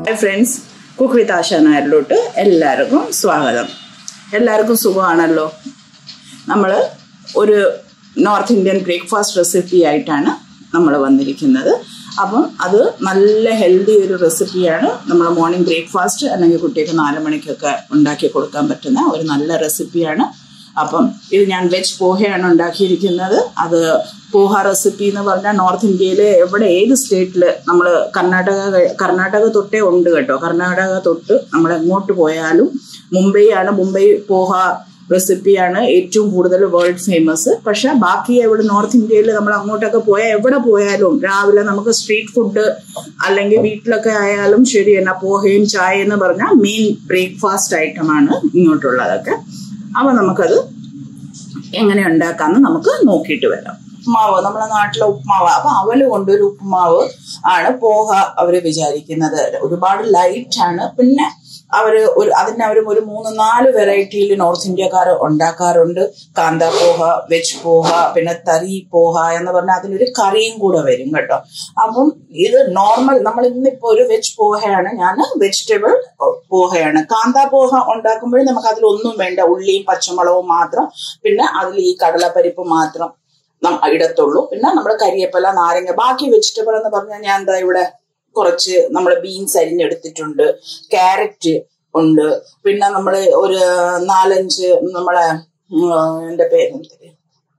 Friends cook with ആശ നായരിലോട്ട് എല്ലാവർക്കും സ്വാഗതം എല്ലാവർക്കും സുഖമാണല്ലോ നമ്മൾ ഒരു നോർത്ത് ഇന്ത്യൻ ബ്രേക്ക്ഫാസ്റ്റ് റെസിപ്പി ആയിട്ടാണ് നമ്മൾ വന്നിരിക്കുന്നത് അപ്പം അത് നല്ല ഹെൽത്തി ഒരു റെസിപ്പിയാണ് നമ്മൾ മോർണിംഗ് ബ്രേക്ക്ഫാസ്റ്റ് അല്ലെങ്കിൽ കുട്ടിക്ക് നാല് മണിക്കൊക്കെ ഉണ്ടാക്കി കൊടുക്കാൻ പറ്റുന്ന ഒരു നല്ല റെസിപ്പിയാണ് അപ്പം ഇത് ഞാൻ വെജ് പോഹയാണ് ഉണ്ടാക്കിയിരിക്കുന്നത് അത് പോഹ റെസിപ്പി എന്ന് പറഞ്ഞാൽ നോർത്ത് ഇന്ത്യയിലെ എവിടെ ഏത് സ്റ്റേറ്റിൽ നമ്മൾ കർണാടക കഴി- കർണാടക തൊട്ടേ ഉണ്ട് കേട്ടോ കർണാടക തൊട്ട് നമ്മൾ എങ്ങോട്ട് പോയാലും മുംബൈ ആണ് മുംബൈ പോഹ റെസിപ്പിയാണ് ഏറ്റവും കൂടുതൽ വേൾഡ് ഫേമസ് പക്ഷെ ബാക്കി എവിടെ നോർത്ത് ഇന്ത്യയിൽ നമ്മൾ അങ്ങോട്ടൊക്കെ പോയാൽ എവിടെ പോയാലും രാവിലെ നമുക്ക് സ്ട്രീറ്റ് ഫുഡ് അല്ലെങ്കിൽ വീട്ടിലൊക്കെ ആയാലും ശരി എന്നാ പോഹയും ചായ എന്ന് പറഞ്ഞാൽ മെയിൻ ബ്രേക്ക്ഫാസ്റ്റ് ഐറ്റമാണ് ഇങ്ങോട്ടുള്ളതൊക്കെ അപ്പൊ നമുക്കത് എങ്ങനെ ഉണ്ടാക്കാന്ന് നമുക്ക് നോക്കിയിട്ട് വരാം ഉപ്മാവ് നമ്മുടെ നാട്ടിലെ ഉപ്മാവ് അപ്പൊ അവല് കൊണ്ടൊരു ഉപ്മാവ് ആണ് പോഹ അവര് വിചാരിക്കുന്നത് ഒരുപാട് ലൈറ്റ് ആണ് പിന്നെ അവര് ഒരു അതിന് അവർ ഒരു മൂന്ന് നാല് വെറൈറ്റിയിൽ നോർത്ത് ഇന്ത്യക്കാർ ഉണ്ടാക്കാറുണ്ട് കാന്ത പോഹ വെജ് പോഹ പിന്നെ തറി പോഹ എന്ന് പറഞ്ഞാൽ അതിലൊരു കറിയും കൂടെ വരും കേട്ടോ അപ്പം ഇത് നോർമൽ നമ്മൾ ഇന്നിപ്പോ ഒരു വെജ് പോഹയാണ് ഞാൻ വെജിറ്റബിൾ പോഹയാണ് കാന്ത പോഹ ഉണ്ടാക്കുമ്പോൾ നമുക്ക് അതിലൊന്നും വേണ്ട ഉള്ളിയും പച്ചമുളകും മാത്രം പിന്നെ അതിൽ ഈ കടലപ്പരിപ്പ് മാത്രം നം- ഇടത്തുള്ളൂ പിന്നെ നമ്മൾ കരിയപ്പല നാരങ്ങ ബാക്കി വെജിറ്റബിൾ എന്ന് പറഞ്ഞാൽ ഞാൻ എന്താ ഇവിടെ കുറച്ച് നമ്മൾ ബീൻസ് അരിഞ്ഞെടുത്തിട്ടുണ്ട് ക്യാരറ്റ് ഉണ്ട് പിന്നെ നമ്മൾ ഒരു നാലഞ്ച് നമ്മളെ ഉം, എന്റെ പേര്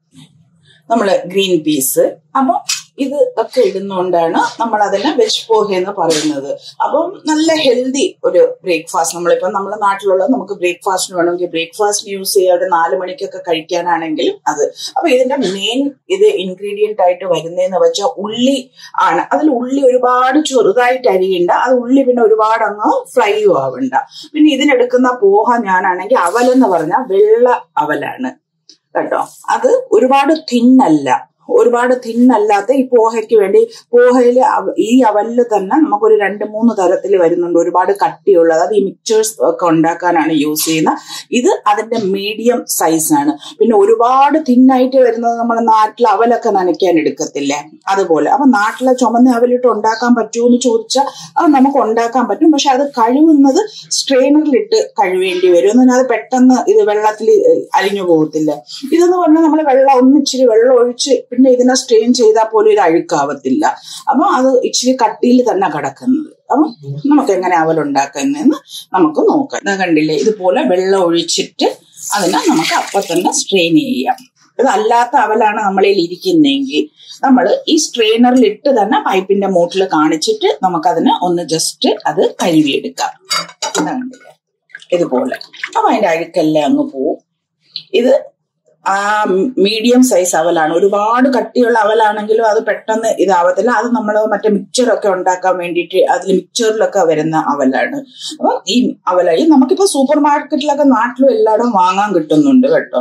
നമ്മള് ഗ്രീൻ പീസ് അപ്പൊ ഇത് ഒക്കെ ഇടുന്നോണ്ടാണ് നമ്മൾ അതിനെ വെജ് പോഹ എന്ന് പറയുന്നത് അപ്പം നല്ല ഹെൽത്തി ഒരു ബ്രേക്ക്ഫാസ്റ്റ് നമ്മളിപ്പം നമ്മുടെ നാട്ടിലുള്ള നമുക്ക് ബ്രേക്ക്ഫാസ്റ്റിന് വേണമെങ്കിൽ ബ്രേക്ക്ഫാസ്റ്റ് യൂസ് ചെയ്യാം ഒരു നാല് മണിക്കൊക്കെ കഴിക്കാനാണെങ്കിലും അത് അപ്പൊ ഇതിന്റെ മെയിൻ ഇത് ഇൻഗ്രീഡിയന്റ് ആയിട്ട് വരുന്നതെന്ന് വെച്ചാൽ ഉള്ളി ആണ് അതിൽ ഉള്ളി ഒരുപാട് ചെറുതായിട്ട് അരിയണ്ട അത് ഉള്ളി പിന്നെ ഒരുപാട് അങ്ങ് ഫ്രൈയും ആവണ്ട പിന്നെ ഇതിനെടുക്കുന്ന പോഹ ഞാനാണെങ്കിൽ അവലെന്ന് പറഞ്ഞാൽ വെള്ള അവലാണ് കേട്ടോ അത് ഒരുപാട് തിന്നല്ല ഒരുപാട് തിന്നല്ലാത്ത ഈ പോഹയ്ക്ക് വേണ്ടി പോഹയില് അവ- ഈ അവലില് തന്നെ നമുക്കൊരു രണ്ട് മൂന്ന് തരത്തിൽ വരുന്നുണ്ട് ഒരുപാട് കട്ടിയുള്ളത് അത് ഈ മിക്സേഴ്സ് ഒക്കെ ഉണ്ടാക്കാനാണ് യൂസ് ചെയ്യുന്നത് ഇത് അതിന്റെ മീഡിയം സൈസ് ആണ് പിന്നെ ഒരുപാട് തിന്നായിട്ട് വരുന്നത് നമ്മുടെ നാട്ടിൽ അവലൊക്കെ നനയ്ക്കാൻ എടുക്കത്തില്ലേ അതുപോലെ അപ്പൊ നാട്ടിലെ ചുമന്ന അവലിട്ട് ഉണ്ടാക്കാൻ പറ്റുമോ എന്ന് ചോദിച്ചാൽ അത് നമുക്ക് ഉണ്ടാക്കാൻ പറ്റും പക്ഷെ അത് കഴുകുന്നത് സ്ട്രെയിനറിലിട്ട് കഴുകേണ്ടി വരും എന്ന് പറഞ്ഞാൽ അത് പെട്ടെന്ന് ഇത് വെള്ളത്തിൽ അലിഞ്ഞു പോകത്തില്ല ഇതെന്ന് പറഞ്ഞാൽ നമ്മൾ വെള്ളം ഒന്നിച്ചിരി വെള്ളം ഒഴിച്ച് പിന്നെ ഇതിനെ സ്ട്രെയിൻ ചെയ്താൽ പോലും ഇത് അഴുക്കാവത്തില്ല അപ്പൊ അത് ഇച്ചിരി കട്ടിയിൽ തന്നെ കിടക്കുന്നത് അപ്പം നമുക്ക് എങ്ങനെ അവലുണ്ടാക്കുന്നതെന്ന് നമുക്ക് നോക്കാം ഇതാ കണ്ടില്ലേ ഇതുപോലെ വെള്ളം ഒഴിച്ചിട്ട് അതിനെ നമുക്ക് അപ്പൊ തന്നെ സ്ട്രെയിൻ ചെയ്യാം ഇതല്ലാത്ത അവലാണ് നമ്മളിൽ ഇരിക്കുന്നെങ്കിൽ നമ്മൾ ഈ സ്ട്രെയിനറിൽ ഇട്ട് തന്നെ പൈപ്പിന്റെ മൂട്ടിൽ കാണിച്ചിട്ട് നമുക്കതിനെ ഒന്ന് ജസ്റ്റ് അത് കഴുകിയെടുക്കാം ഇതാ കണ്ടില്ലേ ഇതുപോലെ അപ്പൊ അതിന്റെ അഴുക്കെല്ലാം അങ്ങ് പോവും ഇത് ആ മീഡിയം സൈസ് അവലാണ് ഒരുപാട് കട്ടിയുള്ള അവലാണെങ്കിലും അത് പെട്ടെന്ന് ഇതാവത്തില്ല അത് നമ്മൾ മറ്റേ മിക്സറൊക്കെ ഉണ്ടാക്കാൻ വേണ്ടിയിട്ട് അതിൽ മിക്സറിലൊക്കെ വരുന്ന അവലാണ് അപ്പൊ ഈ അവലായി നമുക്കിപ്പോ സൂപ്പർ മാർക്കറ്റിലൊക്കെ നാട്ടിലും എല്ലായിടും വാങ്ങാൻ കിട്ടുന്നുണ്ട് കേട്ടോ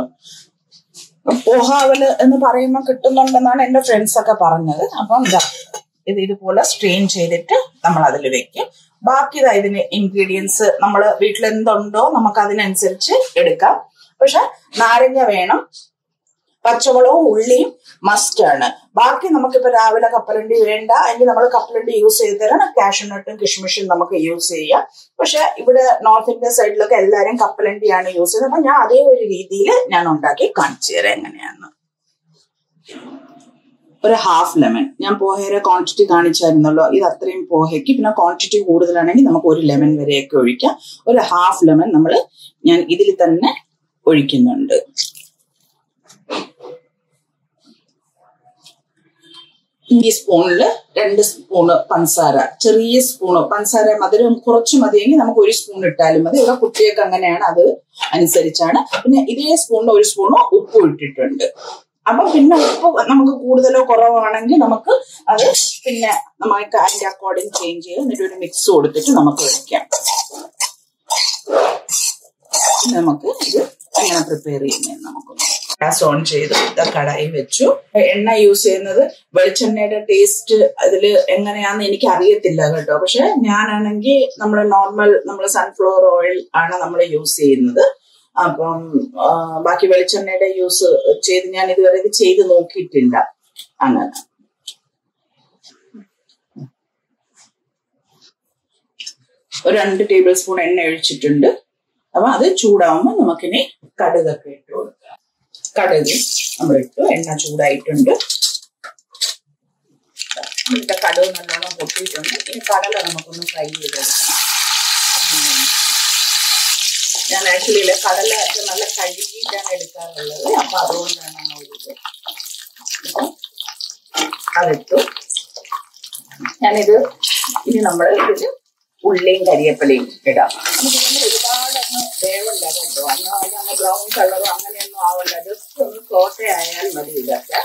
പോഹ അവല് എന്ന് പറയുമ്പോൾ കിട്ടുന്നുണ്ടെന്നാണ് എന്റെ ഫ്രണ്ട്സ് ഒക്കെ പറഞ്ഞത് അപ്പം ഇതാ ഇത് ഇതുപോലെ സ്ട്രെയിൻ ചെയ്തിട്ട് നമ്മൾ അതിൽ വെക്കും ബാക്കി ഇതാ ഇതിന് ഇൻഗ്രീഡിയൻസ് നമ്മൾ വീട്ടിൽ എന്തുണ്ടോ നമുക്ക് അതിനനുസരിച്ച് എടുക്കാം പക്ഷെ നാരങ്ങ വേണം പച്ചമുളകും ഉള്ളിയും മസ്റ്റ് ആണ് ബാക്കി നമുക്കിപ്പോ രാവിലെ കപ്പലണ്ടി വേണ്ട എങ്കിൽ നമ്മൾ കപ്പലണ്ടി യൂസ് ചെയ്ത് തരാം കാഷ്യൂനട്ടും കിഷ്മിഷും നമുക്ക് യൂസ് ചെയ്യാം പക്ഷെ ഇവിടെ നോർത്ത് ഇന്ത്യൻ സൈഡിലൊക്കെ എല്ലാവരും കപ്പലണ്ടിയാണ് യൂസ് ചെയ്യുന്നത് അപ്പൊ ഞാൻ അതേ ഒരു രീതിയിൽ ഞാൻ ഉണ്ടാക്കി കാണിച്ചു തരാം എങ്ങനെയാന്ന് ഒരു ഹാഫ് ലെമൺ ഞാൻ പോഹയുടെ ക്വാണ്ടിറ്റി കാണിച്ചായിരുന്നല്ലോ ഇത് അത്രയും പോഹയ്ക്ക് പിന്നെ ക്വാണ്ടിറ്റി കൂടുതലാണെങ്കിൽ നമുക്ക് ഒരു ലെമൺ വരെയൊക്കെ ഒഴിക്കാം ഒരു ഹാഫ് ലെമൺ നമ്മൾ ഞാൻ ഇതിൽ തന്നെ ഒഴിക്കുന്നുണ്ട് ഈ സ്പൂണിൽ രണ്ട് സ്പൂണ് പഞ്ചസാര ചെറിയ സ്പൂണ് പഞ്ചസാര മധുരം കുറച്ച് മതിയെങ്കിൽ നമുക്ക് ഒരു സ്പൂൺ ഇട്ടാലും മതി ഇവിടെ കുട്ടിയൊക്കെ അങ്ങനെയാണ് അത് അനുസരിച്ചാണ് പിന്നെ ഇതേ സ്പൂണിന് ഒരു സ്പൂണ് ഉപ്പ് ഇട്ടിട്ടുണ്ട് അപ്പൊ പിന്നെ ഉപ്പ് നമുക്ക് കൂടുതലോ കുറവാണെങ്കിൽ നമുക്ക് അത് പിന്നെ നമുക്ക് അതിന്റെ അക്കോർഡിങ് ചേഞ്ച് ചെയ്ത് എന്നിട്ട് ഒരു മിക്സ് കൊടുത്തിട്ട് നമുക്ക് വെക്കാം ഇനി നമുക്ക് ഇത് എങ്ങനെ പ്രിപ്പയർ ചെയ്യുന്നത് നമുക്ക് ഗ്യാസ് ഓൺ ചെയ്ത് ഇത് കടായി വെച്ചു എണ്ണ യൂസ് ചെയ്യുന്നത് വെളിച്ചെണ്ണയുടെ ടേസ്റ്റ് അതിൽ എങ്ങനെയാന്ന് എനിക്ക് അറിയത്തില്ല കേട്ടോ പക്ഷെ ഞാനാണെങ്കിൽ നമ്മൾ നോർമൽ നമ്മൾ സൺഫ്ലവർ ഓയിൽ ആണ് നമ്മൾ യൂസ് ചെയ്യുന്നത് അപ്പം ആ, ബാക്കി വെളിച്ചെണ്ണയുടെ യൂസ് ചെയ്ത് ഞാൻ ഇതുവരെ ഇത് ചെയ്ത് നോക്കിയിട്ടില്ല അങ്ങനെ ഒരു രണ്ട് ടേബിൾ സ്പൂൺ എണ്ണ ഒഴിച്ചിട്ടുണ്ട് അപ്പൊ അത് ചൂടാവുമ്പോൾ നമുക്കിനി കടുകൊക്കെ ഇട്ട് കൊടുക്കാം കടുക് നമ്മൾ ഇട്ടു എണ്ണ ചൂടായിട്ടുണ്ട് ഇവിടുത്തെ കടുക് നല്ലോണം പൊട്ടിയിട്ടുണ്ട് ഇനി കടല നമുക്കൊന്ന് ഫ്രൈ ചെയ്തെടുക്കണം ഞാൻ ആക്ച്വലി കടല ഒക്കെ നല്ല കഴുകിയിട്ടാണ് എടുക്കാറുള്ളത് അപ്പൊ അതുകൊണ്ടാണ് ആ ഒരു ഇത് അപ്പം അതിട്ടു ഞാനിത് ഇനി നമ്മൾ ഇതിൽ ഉള്ളിയും കരിയപ്പലയും ഇടാം നമുക്ക് ഇതിന് ഒരുപാടൊന്നും വേവണ്ട കേട്ടോ അന്ന് അതങ്ങ് ബ്രൗൺ കളറോ അങ്ങനെയൊന്നും ആവണ്ട ജസ്റ്റ് ഒന്ന് സോട്ട ആയാൽ മതി ഇതൊക്കെ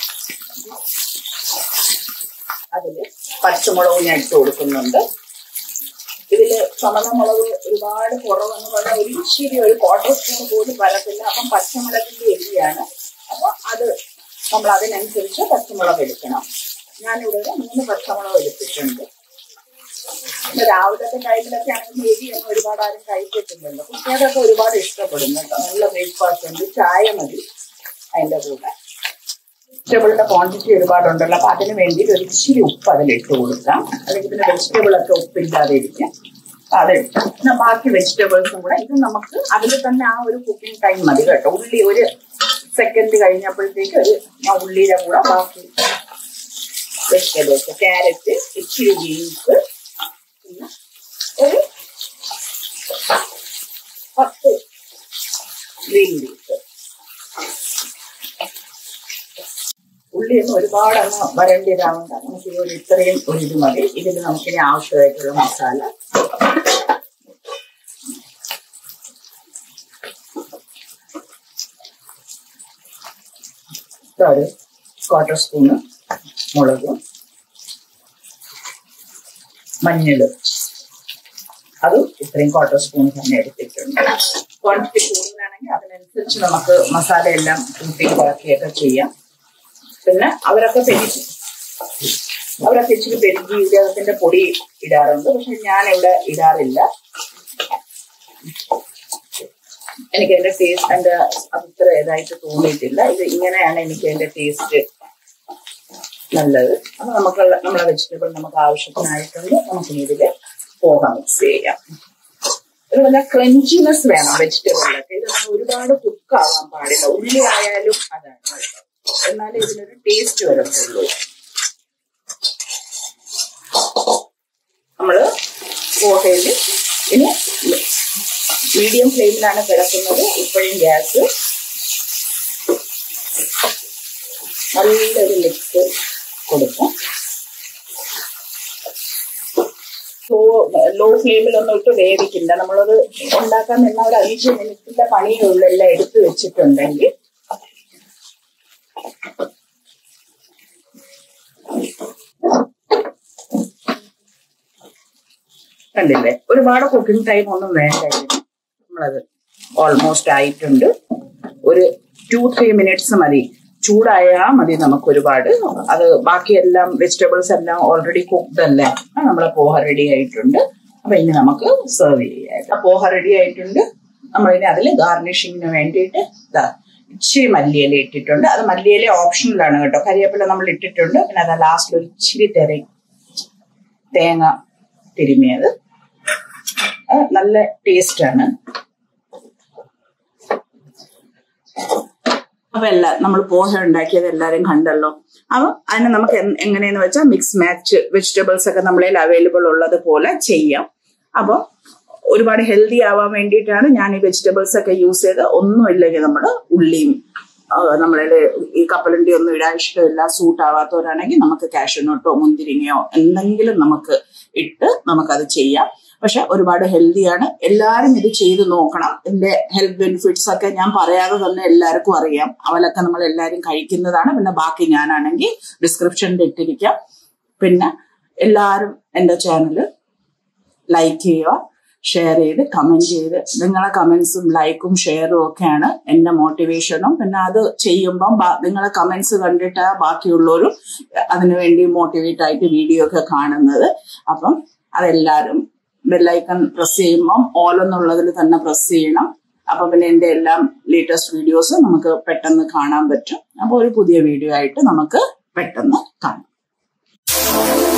അതില് പച്ചമുളക് ഞാൻ ഇട്ട് കൊടുക്കുന്നുണ്ട് ഇതില് ചുമന്ന മുളക് ഒരുപാട് കുറവെന്ന് പറഞ്ഞാൽ ഒരു ഇച്ചിരി ഒരു ക്വാർട്ടർ സ്പൂൺ പോലും വരത്തില്ല അപ്പം പച്ചമുളകിന്റെ എരിയാണ് അപ്പൊ അത് നമ്മൾ അതിനനുസരിച്ച് പച്ചമുളക് എടുക്കണം ഞാനിവിടെ മൂന്ന് പച്ചമുളക് എടുത്തിട്ടുണ്ട് പിന്നെ രാവിലത്തെ ടൈമിലൊക്കെ ആണെങ്കിൽ എരിയൊന്നും ഒരുപാട് ആരും കഴിക്കത്തില്ലല്ലോ കുട്ടികൾക്കൊക്കെ ഒരുപാട് ഇഷ്ടപ്പെടും കേട്ടോ നല്ല ബ്രേക്ക്ഫാസ്റ്റ് ഉണ്ട് ചായ മതി അതിന്റെ കൂടെ വെജിറ്റബിളിന്റെ ക്വാണ്ടിറ്റി ഒരുപാടുണ്ടല്ലോ അപ്പൊ അതിന് വേണ്ടിയിട്ട് ഒരു ഇച്ചിരി ഉപ്പ് അതിലിട്ട് കൊടുക്കാം അല്ലെങ്കിൽ പിന്നെ വെജിറ്റബിൾ ഒക്കെ ഉപ്പില്ലാതെ ഇരിക്കും അപ്പൊ അതിട്ട് പിന്നെ ബാക്കി വെജിറ്റബിൾസും കൂടെ ഇത് നമുക്ക് അതിൽ തന്നെ ആ ഒരു കുക്കിംഗ് ടൈം മതി കേട്ടോ ഉള്ളി ഒരു സെക്കൻഡ് കഴിഞ്ഞപ്പോഴത്തേക്ക് ഒരു ആ ഉള്ളിയുടെ കൂടെ ബാക്കി വെജിറ്റബിൾസ് ക്യാരറ്റ് ഇച്ചിരി ബീൻസ് പിന്നെ ഒരു പത്ത് ഗ്രീൻ പീസ് ഉള്ളിയൊന്നും ഒരുപാട് അങ്ങ് വരണ്ടിയതാവണ്ട നമുക്ക് ഒരു ഇത്രയും ഒരു ഇത് മതി ഇതിൽ നമുക്കിനി ആവശ്യമായിട്ടുള്ള മസാല ഒരു ക്വാർട്ടർ സ്പൂണ് മുളക് മഞ്ഞൾ അതും ഇത്രയും ക്വാർട്ടർ സ്പൂൺ തന്നെ എടുത്തിട്ടുണ്ട് ക്വാണ്ടിറ്റി കൂടുതലാണെങ്കിൽ അതിനനുസരിച്ച് നമുക്ക് മസാല എല്ലാം കൂട്ടി ബാക്കിയൊക്കെ ചെയ്യാം പിന്നെ അവരൊക്കെ പെരുകി അവരൊക്കെ ഇച്ചിരി പെരുകി ജീരകത്തിന്റെ പൊടി ഇടാറുണ്ട് പക്ഷെ ഞാൻ ഇവിടെ ഇടാറില്ല എനിക്ക് അതിന്റെ ടേസ്റ്റ് എന്റെ അത്ര ഇതായിട്ട് തോന്നിയിട്ടില്ല ഇത് ഇങ്ങനെയാണ് എനിക്ക് അതിന്റെ ടേസ്റ്റ് നല്ലത് അപ്പൊ നമുക്ക് നമ്മളെ വെജിറ്റബിൾ നമുക്ക് ആവശ്യത്തിനായിട്ടുണ്ട് നമുക്ക് ഇതില് പോക മിക്സ് ചെയ്യാം ഒരു നല്ല ക്രഞ്ചിനെസ് വേണം വെജിറ്റബിളിലൊക്കെ ഇത് നമ്മൾ ഒരുപാട് കുക്കാവാൻ പാടില്ല ഉള്ളി ആയാലും അതാണ് കേട്ടോ. എന്നാലേ ഇതിനൊരു ടേസ്റ്റ് വരത്തുള്ളൂ നമ്മള് പോഹയില് ഇനി മീഡിയം ഫ്ലെയിമിലാണ് കിടക്കുന്നത് ഇപ്പോഴും ഗ്യാസ് നല്ലൊരു മിക്സ് കൊടുക്കും ലോ ലോ ഫ്ലെയിമിലൊന്നും ഇട്ട് വേവിക്കില്ല നമ്മളത് ഉണ്ടാക്കാൻ നിന്ന ഒരു അഞ്ച് മിനിറ്റിന്റെ പണിയുള്ളെല്ലാം എടുത്തു വെച്ചിട്ടുണ്ടെങ്കിൽ കണ്ടില്ലേ ഒരുപാട് കുക്കിംഗ് ടൈം ഒന്നും വേണ്ട ഇതിന് നമ്മളത് ഓൾമോസ്റ്റ് ആയിട്ടുണ്ട് ഒരു ടു ത്രീ മിനിറ്റ്സ് മതി ചൂടായാൽ മതി നമുക്ക് ഒരുപാട് അത് ബാക്കിയെല്ലാം വെജിറ്റബിൾസ് എല്ലാം ഓൾറെഡി കുക്ക്ഡ് അല്ലേ ആ, നമ്മളെ പോഹ റെഡി ആയിട്ടുണ്ട് അപ്പൊ ഇനി നമുക്ക് സെർവ് ചെയ്യാം ആ പോഹ റെഡി ആയിട്ടുണ്ട് നമ്മളിനി അതിൽ ഗാർണിഷിങ്ങിന് വേണ്ടിയിട്ട് ദാ ഇച്ചിരി മല്ലിയില ഇട്ടിട്ടുണ്ട് അത് മല്ലിയില ഓപ്ഷണലാണ് കേട്ടോ കരിവേപ്പില നമ്മൾ ഇട്ടിട്ടുണ്ട് പിന്നെ അത് ലാസ്റ്റിൽ ഒരു ഇച്ചിരി തെര തേങ്ങ തിരുമിയത് അത് നല്ല ടേസ്റ്റ് ആണ് അപ്പൊ എല്ലാ നമ്മൾ പോഹ ഉണ്ടാക്കിയത് എല്ലാരും കണ്ടല്ലോ അപ്പൊ അതിന് നമുക്ക് എൻ- എങ്ങനെയെന്ന് വെച്ചാൽ മിക്സ് മാച്ച് വെജിറ്റബിൾസ് ഒക്കെ നമ്മളതിൽ അവൈലബിൾ ഉള്ളത് പോലെ ചെയ്യാം അപ്പൊ ഒരുപാട് ഹെൽത്തി ആവാൻ വേണ്ടിയിട്ടാണ് ഞാൻ ഈ വെജിറ്റബിൾസ് ഒക്കെ യൂസ് ചെയ്ത് ഒന്നുമില്ലെങ്കിൽ നമ്മൾ ഉള്ളിയും നമ്മളിൽ ഈ കപ്പലണ്ടി ഒന്നും ഇടാൻ ഇഷ്ടമില്ല സൂട്ട് ആവാത്തവരാണെങ്കിൽ നമുക്ക് കാഷ്യൂനട്ടോ മുന്തിരിങ്ങയോ എന്തെങ്കിലും നമുക്ക് ഇട്ട് നമുക്കത് ചെയ്യാം പക്ഷെ ഒരുപാട് ഹെൽത്തിയാണ് എല്ലാവരും ഇത് ചെയ്ത് നോക്കണം ഇതിന്റെ ഹെൽത്ത് ബെനിഫിറ്റ്സ് ഒക്കെ ഞാൻ പറയാതെ തന്നെ എല്ലാവർക്കും അറിയാം അവലൊക്കെ നമ്മൾ എല്ലാവരും കഴിക്കുന്നതാണ് പിന്നെ ബാക്കി ഞാനാണെങ്കിൽ ഡിസ്ക്രിപ്ഷനിൽ ഇട്ടിരിക്കാം പിന്നെ എല്ലാവരും എൻ്റെ ചാനൽ ലൈക്ക് ചെയ്യുക ഷെയർ ചെയ്ത് കമന്റ് ചെയ്ത് നിങ്ങളെ കമന്റ്സും ലൈക്കും ഷെയറും ഒക്കെയാണ് എന്റെ മോട്ടിവേഷനും പിന്നെ അത് ചെയ്യുമ്പം ബാ- നിങ്ങളെ കമന്റ്സ് കണ്ടിട്ട് ബാക്കിയുള്ളവരും അതിനുവേണ്ടി മോട്ടിവേറ്റ് ആയിട്ട് വീഡിയോ ഒക്കെ കാണുന്നത് അപ്പം അതെല്ലാവരും ബെല്ലൈക്കൺ പ്രസ് ചെയ്യുമ്പം ഓൾ എന്നുള്ളതിൽ തന്നെ പ്രസ് ചെയ്യണം അപ്പൊ പിന്നെ എന്റെ എല്ലാം ലേറ്റസ്റ്റ് വീഡിയോസ് നമുക്ക് പെട്ടെന്ന് കാണാൻ പറ്റും അപ്പൊ ഒരു പുതിയ വീഡിയോ ആയിട്ട് നമുക്ക് പെട്ടെന്ന് കാണാം